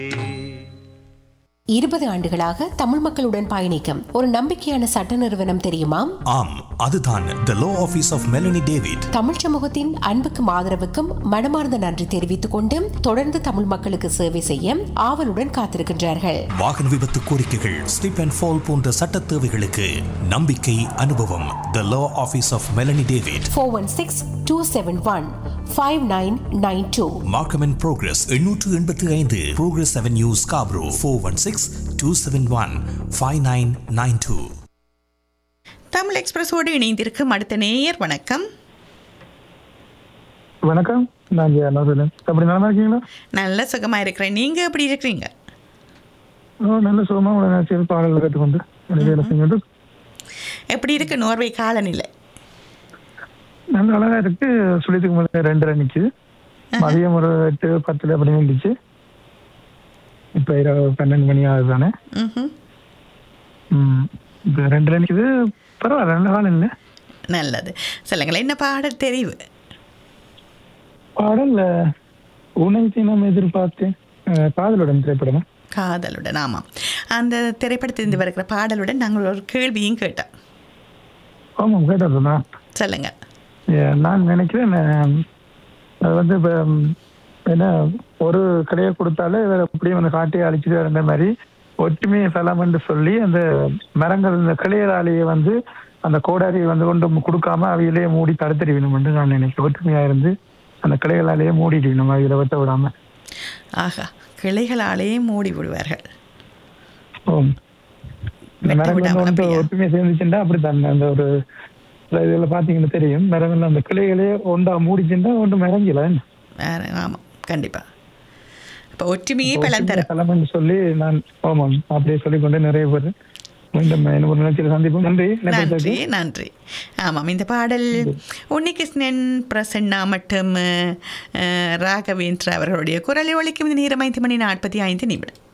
இருபது ஆண்டுகளாக தமிழ் மக்களுடன் பயணிக்கும் ஒரு நம்பிக்கையான சட்ட நிறுவனம் தெரியுமா ஆம் அதுதான் the law office of Melanie David Tamil சமூகத்தின் அன்புக்கும் ஆதரவுக்கும் மனமார்ந்த நன்றி தெரிவித்துக் கொண்டு தொடர்ந்து தமிழ் மக்களுக்கு சேவை செய்ய ஆவலுடன் காத்திருக்கின்றார்கள் வாகன விபத்து கோரிக்கைகள் ஸ்லிப் அண்ட் ஃபால் போன்ற சட்ட தேவைகளுக்கு நம்பிக்கை அனுபவம் the law office of Melanie David four one six two seven one five nine nine two Markham and Progress எண்ணூற்று எண்பத்தி ஐந்து Progress Avenue Scarborough four one six two seven one five nine nine two Tamil எக்ஸ்பிரஸோடு இணைந்திருக்கும் அடுத்த நேயர் வணக்கம் வணக்கம் நான் ஜெயா நவரலன் அப்படி நல்லா இருக்கீங்களா நல்ல சுகமா இருக்கிறேன் நீங்க எப்படி இருக்கிறீங்க ஓ நல்ல சுகமாக உங்களை நினைச்சு பாடல்கள் கற்றுக்கொண்டு எனக்கு வேலை செஞ்சுட்டு எப்படி இருக்கு நோர்வே காலநிலை நல்ல அழகா இருக்கு சுழித்துக்கு முன்னாடி ரெண்டரை நிற்குது மதியம் ஒரு எட்டு பத்துல அப்படி இருந்துச்சு இப்போ இரவு பன்னெண்டு மணி ஆகுது தானே ம்ஹும். ம் இப்போ ரெண்டரை நிற்குது பரவாயில்ல நல்ல காலம் இல்லை நல்லது சொல்லுங்களேன் என்ன பாடல் தெரிவு பாடல் உணை தினம் எதிர்பார்த்தேன் அஹ், காதலுடன் திரைப்படம் காதலுடன் ஆமாம் அந்த திரைப்படத்திலிருந்து வருகிற பாடலுடன் நாங்கள் ஒரு கேள்வியும் கேட்டோம் ஆமாம் கேட்டதுண்ணா சொல்லுங்க நான் நினைக்கிறேன் அஹ், அது வந்து இப்போ என்ன ஒரு கடையை கொடுத்தாலே வேற அப்படியே அந்த காட்டையை அழிச்சிட்டு இருந்த மாதிரி ஒற்றுமையை சலம்னு சொல்லி அந்த மரங்கள் இந்த கிளையராலேயே வந்து அந்த கோடாரியை வந்து கொண்டு கொடுக்காம அவையிலேயே மூடி தடுத்துடுவினும் என்று நான் நினைக்கிறேன் ஒற்றுமையா இருந்து அந்த கிளைகளாலேயே மூடிடுவினும் அவையில வெட்ட விடாம ஆகா கிளைகளாலேயே மூடி விடுவார்கள் ஓம். இந்த வெட்ட மரங்கள் விடாம வந்து அப்படியா? ஒற்றுமையை சேர்ந்துச்சுன்னா அப்படித்தான் அந்த ஒரு சில இதுல பாத்தீங்கன்னா தெரியும் மரங்கள் அந்த கிளைகளே ஒண்டா மூடிச்சுன்னா ஒன்று மரங்கில வேற ஆமாம் கண்டிப்பா இப்போ ஒற்றுமையே பலன் தரும் தலைமைன்னு சொல்லி நான் ஆமாம் அப்படியே சொல்லிக்கொண்டு நிறைய பேர் மீண்டும் இன்னும் ஒரு நிகழ்ச்சியில் சந்திப்போம் நன்றி நன்றி நன்றி ஆமாம் இந்த பாடல் உன்னிகிருஷ்ணன் பிரசன்னா மற்றும் அஹ், ராகவேந்திரா அவர்களுடைய குரலை ஒழிக்கும் இந்த நேரம் ஐந்து மணி நாற்பத்தி ஐந்து நிமிடம்